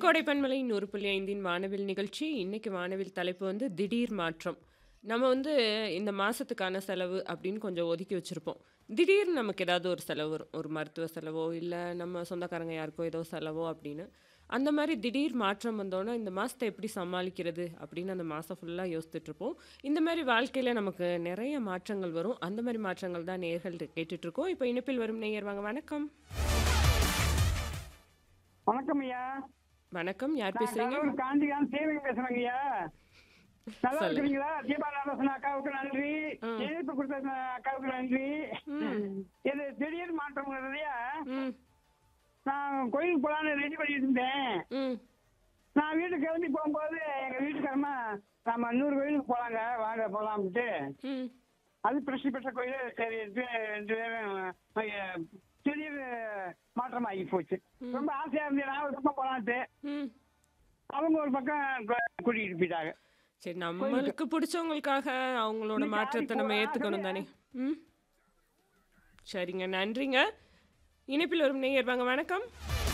கோடை பன்மலை நூறு புள்ளி ஐந்தின் வானவில் நிகழ்ச்சி இன்னைக்கு வானவில் தலைப்பு வந்து திடீர் மாற்றம் நம்ம வந்து இந்த மாதத்துக்கான செலவு அப்படின்னு கொஞ்சம் ஒதுக்கி வச்சுருப்போம் திடீர்னு நமக்கு ஏதாவது ஒரு செலவு வரும் ஒரு மருத்துவ செலவோ இல்லை நம்ம சொந்தக்காரங்க யாருக்கோ ஏதோ செலவோ அப்படின்னு அந்த மாதிரி திடீர் மாற்றம் வந்தோன்னா இந்த மாதத்தை எப்படி சமாளிக்கிறது அப்படின்னு அந்த மாதம் ஃபுல்லாக யோசித்துட்ருப்போம் இந்த மாதிரி வாழ்க்கையில் நமக்கு நிறைய மாற்றங்கள் வரும் அந்த மாதிரி மாற்றங்கள் தான் நேர்கள் கேட்டுட்ருக்கோம் இப்போ இணைப்பில் வரும் நேயர் வாங்க வணக்கம் வணக்கம் ஐயா வணக்கம் யார் நான் பேசுகிறீங்க கடலூர் காந்திகாந்த் சேவிங் பேசுறேங்க ஐயா நல்லா சொல்லுங்க. இருக்கிறீங்களா தீபா நாராசன் அக்காவுக்கு நன்றி ம். இணைப்பு கொடுத்த அக்காவுக்கு நன்றி ம் இது திடீர் மாற்றம்ங்கிறதையா ம் நான் கோயிலுக்கு போலான்னு ரெடி பண்ணிட்டு இருந்தேன் ம் நான் வீட்டுக்கு கிளம்பி போகும்போது எங்க வீட்டுக்காரமா நம்ம இன்னொரு கோயிலுக்கு போலாங்க வாங்க போலாம்ட்டு ம் அது பிரசித்தி பெற்ற கோயில் சரி இது ரெண்டு பேரும் அஹ், திடீர் மாற்றம் ஆகி போச்சு ரொம்ப ஆசையா இருந்தேன் நான் ஒரு பக்கம் போலான்ட்டு ம் அவங்க ஒரு பக்கம் கு- கூட்டிட்டு போயிட்டாங்க சரி நம்மளுக்கு பிடிச்சவங்களுக்காக அவங்களோட நீ மாற்றத்தை நம்ம சாதிக்கு ஏற்றுக்கணும் தானே போறா, ம் சரிங்க நன்றிங்க இணைப்பில் வரும் நேயர் வாங்க வணக்கம்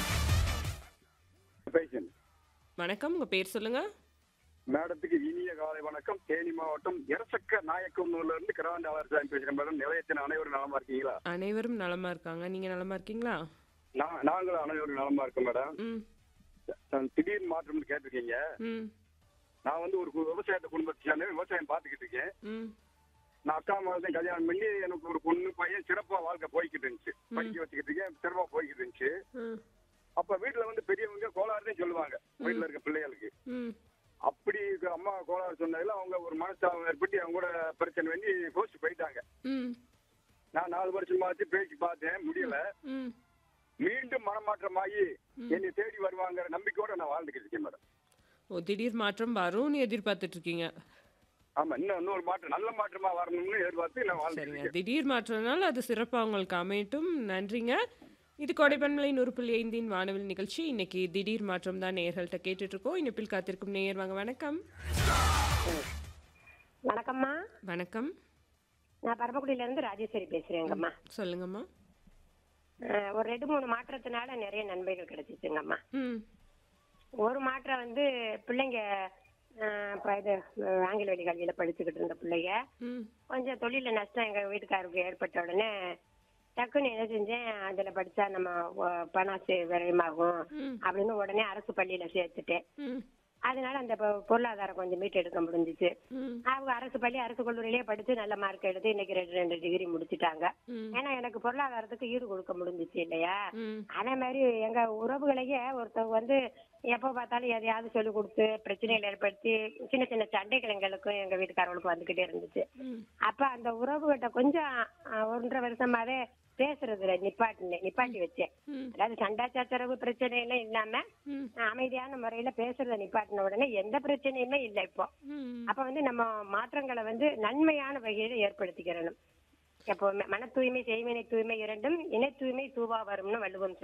பேசுங்க வணக்கம் உங்கள் பேர் சொல்லுங்க மேடத்துக்கு இனிய காலை வணக்கம் தேனி மாவட்டம் எரசக்க நாயக்கம்னூர்ல இருந்து கிரவாண்டாளர் சாமி பேசுறேன் மேடம் நிலையத்தின் அனைவரும் நலமா இருக்கீங்களா அனைவரும் நலமா இருக்காங்க நீங்கள் நலமா இருக்கீங்களா நான் நாங்களும் அனைவரும் நலமா இருக்கோம் மேடம் ம் நான் திடீர் மாற்றம்னு கேட்டிருக்கீங்க ம் நான் வந்து ஒரு கு- விவசாயத்தை குடும்பத்தை சேர்ந்த விவசாயம் பார்த்துக்கிட்டு இருக்கேன் ம் நான் அக்கா மாதம் கல்யாணம் பண்ணி எனக்கு ஒரு பொண்ணு பையன் சிறப்பா வாழ்க்கை போய்கிட்டு இருந்துச்சு படிக்க வச்சுக்கிட்டு இருக்கேன் சிறப்பா போய்கிட்டு இருந்துச்சு ம் அப்ப வீட்டுல வந்து பெரியவங்க கோளாறுன்னு சொல்லுவாங்க வீட்டுல இருக்க பிள்ளைகளுக்கு ம் அப்படி இருக்க அம்மா கோளாறு சொன்னதுல அவங்க ஒரு மனஸ்தாபம் ஏற்பட்டு அவங்க கூட பிரச்சனை பண்ணி கோச்சு போயிட்டாங்க ம் நான் நாலு வருஷமாச்சு பேசி பார்த்தேன் முடியல ம் மீண்டும் மனமாற்றமாகி என்னை தேடி வருவாங்கிற நம்பிக்கையோட நான் வாழ்ந்துக்கிட்டு இருக்கேன் மேடம் ஓ திடீர் மாற்றம் வரும்னு எதிர்பார்த்துட்டு இருக்கீங்க ஆமா இன்னும் இன்னொரு மாற்றம் நல்ல மாற்றமா வரணும்னு எதிர்பார்த்து நான் வாழ்ந்துக்கிட்டு சரிங்க இருக்கேன் திடீர் மாற்றம்னால அது சிறப்பாக உங்களுக்கு அமையட்டும் நன்றிங்க இது கொடைப்பண்மலை நூறு புள்ளி ஐந்தின் வானவில் நிகழ்ச்சி இன்னைக்கு திடீர் மாற்றம் தான் நேயர்கள்ட்ட கேட்டுட்டு இருக்கோம் இனிப்பில் காத்திருக்கும் நேயர் வாங்க வணக்கம் வணக்கம்மா வணக்கம் நான் பரமக்குடியில இருந்து ராஜேஸ்வரி பேசுறேங்கம்மா சொல்லுங்கம்மா அஹ், ஒரு ரெண்டு மூணு மாற்றத்தினால நிறைய நன்மைகள் கிடைச்சிச்சுங்கம்மா ம் ஒரு மாற்றம் வந்து பிள்ளைங்க அஹ், இப்ப இது அஹ், ஆங்கில வழி கல்வியில படிச்சுக்கிட்டு இருந்த பிள்ளைங்க ம் கொஞ்சம் தொழில நஷ்டம் எங்க வீட்டுக்காரருக்கு ஏற்பட்ட உடனே டக்குன்னு என்ன செஞ்சேன் அதுல படிச்சா நம்ம அஹ், பணம் சே- விரயமாகும் ம். அப்படின்னு உடனே அரசு பள்ளியில சேர்த்துட்டேன் ம் அதனால அந்த பொ- பொருளாதாரம் கொஞ்சம் மீட்டு எடுக்க முடிஞ்சுச்சு ம் அவங்க அரசு பள்ளி அரசு கல்லூரியிலேயே படிச்சு நல்ல மார்க் எடுத்து இன்னைக்கு ரெண்டு ரெண்டு டிகிரி முடிச்சிட்டாங்க ம். ஏன்னா எனக்கு பொருளாதாரத்துக்கு ஈடு கொடுக்க முடிஞ்சுச்சு இல்லையா ம் அதே மாதிரி எங்க உறவுகளையே ஒருத்தவங்க வந்து எப்ப பார்த்தாலும் எதையாவது சொல்லி கொடுத்து பிரச்சனைகள் ஏற்படுத்தி சின்ன சின்ன சண்டைகள் எங்களுக்கும் எங்க வீட்டுக்காரர்களுக்கும் வந்துகிட்டே இருந்துச்சு ம் அப்ப அந்த உறவுகிட்ட கொஞ்சம் அஹ், ஒன்றரை வருஷமாவே பேசுறதுல நிப்பாட்டி நிப்பாட்டி வச்சேன் ம். அதாவது சண்டா சச்சரவு பிரச்சனை எல்லாம் இல்லாம ம். அஹ், அமைதியான முறையில பேசுறத நிப்பாட்டின உடனே எந்த பிரச்சனையுமே இல்லை இப்போ ம் அப்ப வந்து நம்ம மாற்றங்களை வந்து நன்மையான வகையில ஏற்படுத்திக்கிறணும் எப்பவுமே மன தூய்மை செய்வினை தூய்மை இரண்டும் இணை தூய்மை தூவா வரும்னு வள்ளுவம்